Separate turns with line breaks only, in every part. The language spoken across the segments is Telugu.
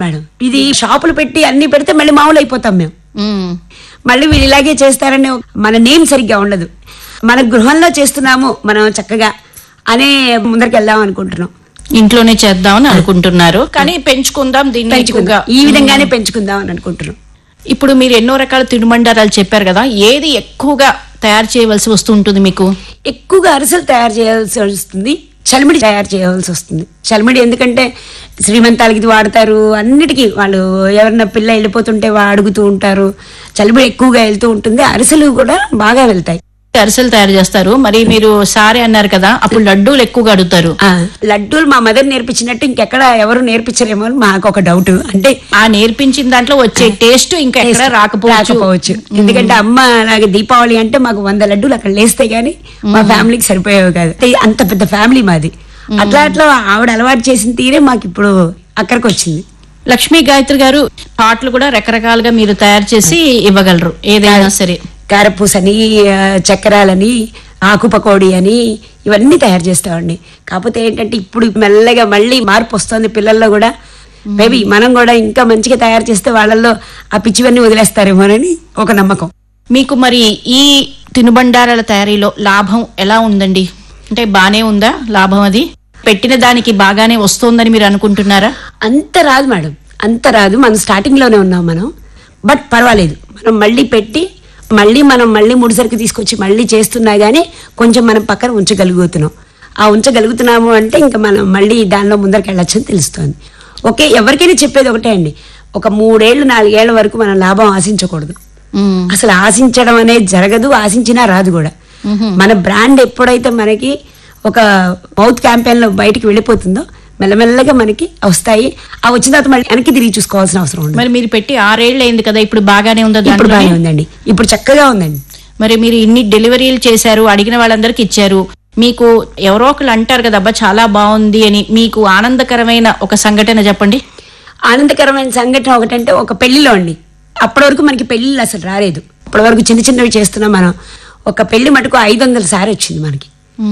మేడం ఇది షాపులు పెట్టి అన్ని పెడితే మళ్ళీ మామూలు అయిపోతాం మేము
మ్మ్.
మళ్ళీ వీళ్ళు ఇలాగే చేస్తారని ఒక- మన నేమ్ సరిగ్గా ఉండదు మన గృహంలో చేస్తున్నాము మనం చక్కగా అనే ముందరికి వెళ్దాం అనుకుంటున్నాం
ఇంట్లోనే చేద్దామని అనుకుంటున్నారు కానీ పెంచుకుందాం దీన్ని
పెంచుకుందాం
ఎక్కువగా
ఈ విధంగానే పెంచుకుందాం అని అనుకుంటున్నాం
ఇప్పుడు మీరు ఎన్నో రకాల తినుబండారాలు చెప్పారు కదా ఏది ఎక్కువగా తయారు చేయవలసి వస్తుంటుంది మీకు
ఎక్కువగా అరిసెలు తయారు చేయాల్సి వస్తుంది చలిమిడి తయారు చేయాల్సి వస్తుంది చలిమిడి ఎందుకంటే శ్రీమంతాలకి ఇది వాడతారు అన్నిటికీ వాళ్ళు ఎవరన్నా పిల్ల వెళ్ళిపోతుంటే వా- అడుగుతూ ఉంటారు చలిమిడి ఎక్కువగా వెళ్తూ ఉంటుంది అరిసెలు కూడా బాగా వెళ్తాయి
అరిసెలు తయారు చేస్తారు మరి మీరు సారే అన్నారు కదా అప్పుడు లడ్డూలు ఎక్కువగా అడుగుతారు
ఆ, లడ్డూలు మా మదర్ నేర్పించినట్టు ఇంకెక్కడ ఎవరు నేర్పించరేమో అని మాకు ఒక డౌట్ అంటే
ఆ నేర్పించిన దాంట్లో వచ్చే టేస్ట్ ఇంకా ఎక్కడ రాకపోవచ్చు
రాకపోవచ్చు ఎందుకంటే అమ్మ అలాగే దీపావళి అంటే మాకు వంద లడ్డూలు అక్కడ లేస్తే గానీ మా ఫ్యామిలీకి సరిపోయేవి కాదు అంటే అంత పెద్ద ఫ్యామిలీ మాది అట్లా అట్లా ఆవిడ అలవాటు చేసిన తీరే మాకు ఇప్పుడు అక్కడికి వచ్చింది
లక్ష్మీ గాయత్రి గారు పాటలు కూడా రకరకాలుగా మీరు తయారు చేసి ఇవ్వగలరు ఏదైనా సరే
కారపూసని ఆ, చక్రాలని ఆకు పకోడీ అని ఇవన్నీ తయారు చేస్తామండి కాకపోతే ఏంటంటే ఇప్పుడు మెల్లగా మళ్ళీ మార్పు వస్తుంది పిల్లల్లో కూడా మేబీ మనం కూడా ఇంకా మంచిగా తయారు చేస్తే వాళ్ళల్లో ఆ పిచ్చివన్నీ వదిలేస్తారేమోనని ఒక నమ్మకం
మీకు మరి ఈ తినుబండారాల తయారీలో లాభం ఎలా ఉందండి అంటే బానే ఉందా లాభం అది పెట్టిన దానికి బాగానే వస్తోందని మీరు అనుకుంటున్నారా
అంత రాదు మేడం అంత రాదు మనం స్టార్టింగ్ లోనే ఉన్నాం మనం బట్ పర్వాలేదు మనం మళ్ళీ పెట్టి మళ్ళీ మనం మళ్ళీ ముడిసరికి తీసుకొచ్చి మళ్ళీ చేస్తున్నా గానీ కొంచెం మనం పక్కన ఉంచగలుగుతున్నాం ఆ ఉంచగలుగుతున్నాము అంటే ఇంకా మనం మళ్ళీ దానిలో ముందరికి వెళ్ళొచ్చని తెలుస్తుంది ఓకే ఎవరికైనా చెప్పేది ఒకటే అండి ఒక మూడేళ్ళు నాలుగేళ్ల వరకు మనం లాభం ఆశించకూడదు
మ్మ్.
అసలు ఆశించడం అనేది జరగదు ఆశించినా రాదు కూడా మన బ్రాండ్ ఎప్పుడైతే మనకి ఒక మౌత్ క్యాంపెయిన్ లో బయటికి వెళ్ళిపోతుందో మెల్లమెల్లగా మనకి వస్తాయి ఆ వచ్చిన తర్వాత మళ్ళీ వెనక్కి తిరిగి చూసుకోవాల్సిన అవసరం ఉండదు
మరి మీరు పెట్టి ఆరేళ్ళు అయింది కదా ఇప్పుడు బాగానే ఉందా
ఇప్పుడు
దాంట్లోనే?
బాగానే ఉందండి ఇప్పుడు చక్కగా ఉందండి
మరి మీరు ఇన్ని డెలివరీలు చేశారు అడిగిన వాళ్ళందరికి ఇచ్చారు మీకు ఎవరో ఒకరు అంటారు కదా అబ్బా చాలా బాగుంది అని మీకు ఆనందకరమైన ఒక సంఘటన చెప్పండి
ఆనందకరమైన సంఘటన ఒకటంటే ఒక పెళ్లిలో అండి అప్పటి వరకు మనకి పెళ్లిళ్ళు అసలు రాలేదు అప్పటి వరకు చిన్న చిన్నవి చేస్తున్నాం మనం ఒక పెళ్లి మటుకు ఐదు వందల సారి వచ్చింది మనకి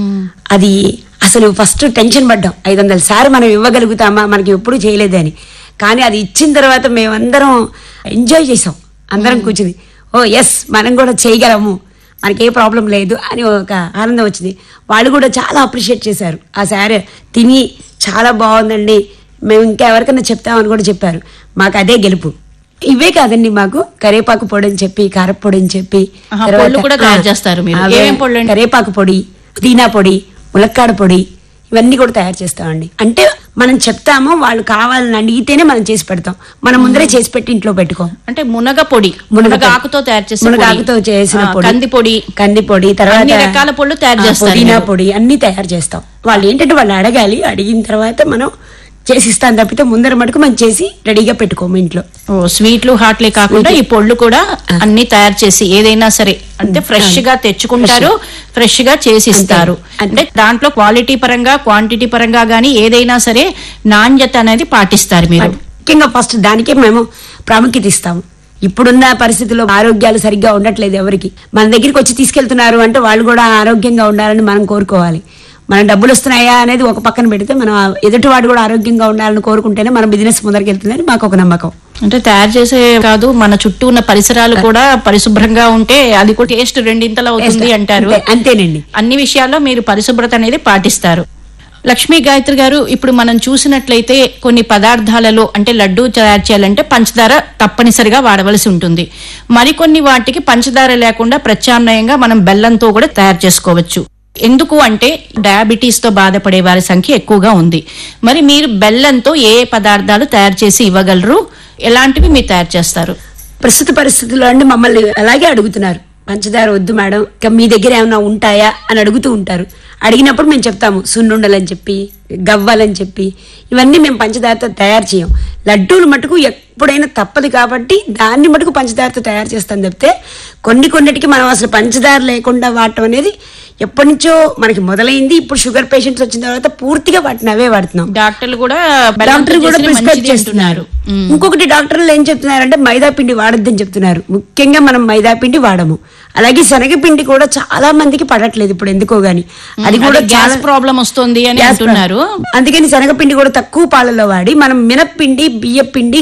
అది అసలు ఫస్ట్ టెన్షన్ పడ్డాం ఐదు వందల సార్లు మనం ఇవ్వగలుగుతామా మనకి ఎప్పుడు చేయలేదని కానీ అది ఇచ్చిన తర్వాత మేమందరం ఎంజాయ్ చేసాం అందరం కూర్చుని ఓ ఎస్ మనం కూడా చేయగలము మనకి ఏ ప్రాబ్లం లేదు అని ఒక ఆనందం వచ్చింది వాళ్ళు కూడా చాలా అప్రిషియేట్ చేశారు ఆ శారీ తిని చాలా బాగుందండి మేము ఇంకా ఎవరికైనా చెప్తామని కూడా చెప్పారు మాకు అదే గెలుపు ఇవే కాదండి మాకు కరేపాకు పొడి అని చెప్పి కారపొడి అని చెప్పి
ఆహా,
తర్వాత-
పొళ్ళు కూడా తయారు
ఆ,
చేస్తారు మీరు.
అవే
ఏమేం పొళ్ళు అండి?
కరేపాకు పొడి పుదీనా పొడి ములక్కాడ పొడి ఇవన్నీ కూడా తయారు చేస్తామండి అంటే మనం చెప్తాము వాళ్ళు కావాలని అడిగితేనే మనం చేసి పెడతాం మనం ముందరే చేసి పెట్టి ఇంట్లో పెట్టుకోం
అంటే మునగ పొడి
మునగ
మునగ
పొడి.
ఆకుతో తయారు చేసిన
మునగ
పొడి.
ఆకుతో చేసిన
ఆ,
పొడి
కంది పొడి
కంది పొడి తర్వాత
అన్ని రకాల పొడులు తయారు
ఆ,
చేస్తారు
పుదీనా
మీరు.
పొడి అన్ని తయారు చేస్తాం వాళ్ళు ఏంటంటే వాళ్ళు అడగాలి అడిగిన తర్వాత మనం చేసి ఇస్తాం తప్పితే ముందర మటుకు మనం చేసి రెడీగా పెట్టుకోము ఇంట్లో
ఓ స్వీట్లు హాట్లే కాకుండా ఈ పొళ్ళు కూడా అన్ని తయారు చేసి ఏదైనా సరే అంటే ఫ్రెష్ గా తెచ్చుకుంటారు ఫ్రెష్ గా చేసి ఇస్తారు అంటే దాంట్లో క్వాలిటీ పరంగా క్వాంటిటీ పరంగా గానీ ఏదైనా సరే నాణ్యత అనేది పాటిస్తారు మీరు
ముఖ్యంగా ఫస్ట్ దానికే మేము ప్రాముఖ్యత ఇస్తాము ఇప్పుడున్న పరిస్థితుల్లో ఆరోగ్యాలు సరిగ్గా ఉండట్లేదు ఎవరికి మన దగ్గరికి వచ్చి తీసుకెళ్తున్నారు అంటే వాళ్ళు కూడా ఆరోగ్యంగా ఉండాలని మనం కోరుకోవాలి మన డబ్బులు వస్తున్నాయా అనేది ఒక పక్కన పెడితే మనం ఆ ఎదుటివాడు కూడా ఆరోగ్యంగా ఉండాలని కోరుకుంటేనే మన బిజినెస్ ముందరికి వెళ్తుందని మాకు ఒక నమ్మకం
అంటే తయారు చేసే కాదు మన చుట్టూ ఉన్న పరిసరాలు కూడా పరిశుభ్రంగా ఉంటే అది కూడా టేస్ట్ రెండింతలు అవుతుంది అంటారు
అంతే- అంతేనండి
అన్ని విషయాల్లో మీరు పరిశుభ్రత అనేది పాటిస్తారు లక్ష్మీ గాయత్రి గారు ఇప్పుడు మనం చూసినట్లయితే కొన్ని పదార్థాలలో అంటే లడ్డు తయారు చేయాలంటే పంచదార తప్పనిసరిగా వాడవలసి ఉంటుంది మరికొన్ని వాటికి పంచదార లేకుండా ప్రత్యామ్నాయంగా మనం బెల్లంతో కూడా తయారు చేసుకోవచ్చు ఎందుకు అంటే డయాబెటీస్ తో బాధపడే వారి సంఖ్య ఎక్కువగా ఉంది మరి మీరు బెల్లంతో ఏ ఏ పదార్థాలు తయారు చేసి ఇవ్వగలరు ఎలాంటివి మీరు తయారు చేస్తారు
ప్రస్తుత పరిస్థితుల్లో అండి మమ్మల్ని అలాగే అడుగుతున్నారు పంచదార వద్దు మేడం ఇంకా మీ దగ్గర ఏమైనా ఉంటాయా అని అడుగుతూ ఉంటారు అడిగినప్పుడు మేము చెప్తాము సున్నుండలని చెప్పి గవ్వలని చెప్పి ఇవన్నీ మేము పంచదారతో తయారు చేయం లడ్డూలు మటుకు ఎప్పుడైనా తప్పదు కాబట్టి దాన్ని మటుకు పంచదారతో తయారు చేస్తాం చెప్తే కొన్ని కొన్నిటికి మనం అసలు పంచదార లేకుండా వాడటం అనేది ఎప్పటి నుంచో మనకి మొదలైంది ఇప్పుడు షుగర్ పేషెంట్స్ వచ్చిన తర్వాత పూర్తిగా వాటిని అవే వాడుతున్నాం
డాక్టర్లు కూడా బెల్లంతో
డాక్టర్ కూడా
చేసిన
ప్రిస్క్రైబ్
మంచిది
చేస్తున్నారు
అంటున్నారు.
ఇంకొకటి డాక్టర్లు ఏం చెప్తున్నారంటే మైదా పిండి వాడొద్దని చెప్తున్నారు ముఖ్యంగా మనం మైదా పిండి వాడము అలాగే శనగపిండి కూడా చాలా మందికి పడట్లేదు ఇప్పుడు ఎందుకో గాని అది కూడా
అదే గ్యాస్
చాలా
ప్రాబ్లం వస్తుంది అని
గ్యాస్
అంటున్నారు
ప్రాబ్లం. అందుకని శనగపిండి కూడా తక్కువ పాలలో వాడి మనం మినప్పిండి బియ్యపిండి